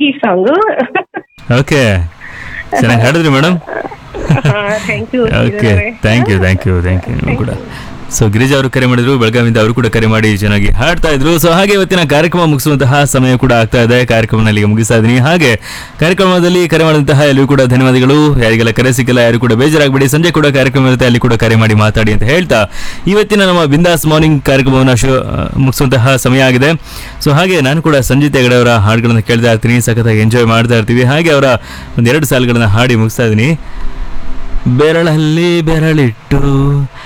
ಈ song okay ಚೆನ್ನಾಗಿ ಹಾಡಿದ್ರಿ madam thank you okay thank you thank you thank you ನೀವು ಕೂಡ ಸೊ ಗಿರಿಜಾ ಅವರು ಕರೆ ಮಾಡಿದ್ರು ಬೆಳಗಾವಿಯಿಂದ ಅವರು ಕೂಡ ಕರೆ ಮಾಡಿ ಚೆನ್ನಾಗಿ ಹಾಡ್ತಾ ಇದ್ರು ಸೊ ಹಾಗೆ ಇವತ್ತಿನ ಕಾರ್ಯಕ್ರಮ ಮುಗಿಸುವಂತಹ ಸಮಯ ಕೂಡ ಆಗ್ತಾ ಇದೆ ಕಾರ್ಯಕ್ರಮದಲ್ಲಿ ಮುಗಿಸ್ತಾ ಇದ್ದೀನಿ ಹಾಗೆ ಕಾರ್ಯಕ್ರಮದಲ್ಲಿ ಕರೆ ಮಾಡಿದಂತಹ ಎಲ್ಲರೂ ಕೂಡ ಧನ್ಯವಾದಗಳು ಯಾರಿಗೆಲ್ಲ ಕರೆ ಸಿಕ್ಕಿಲ್ಲ ಯಾರು ಕೂಡ ಬೇಜಾರಾಗಬೇಡಿ ಸಂಜೆ ಕೂಡ ಕಾರ್ಯಕ್ರಮ ಇರುತ್ತೆ ಅಲ್ಲಿ ಕೂಡ ಕರೆ ಮಾಡಿ ಮಾತಾಡಿ ಅಂತ ಹೇಳ್ತಾ ಇವತ್ತಿನ ನಮ್ಮ ಬಿಂದಾಸ್ ಮಾರ್ನಿಂಗ್ ಕಾರ್ಯಕ್ರಮವನ್ನು ಶು ಮುಗಿಸುವಂತಹ ಸಮಯ ಆಗಿದೆ ಸೊ ಹಾಗೆ ನಾನು ಕೂಡ ಸಂಜಿತ್ ಹೆಗಡೆ ಅವರ ಹಾಡುಗಳನ್ನು ಕೇಳ್ತಾ ಇರ್ತೀನಿ ಸಖತ್ತಾಗಿ ಎಂಜಾಯ್ ಮಾಡ್ತಾ ಇರ್ತೀವಿ ಹಾಗೆ ಅವರ ಒಂದೆರಡು ಸಾಲುಗಳನ್ನ ಹಾಡಿ ಮುಗಿಸ್ತಾ ಇದ್ದೀನಿ ಬೆರಳಲ್ಲಿ ಬೆರಳಿಟ್ಟು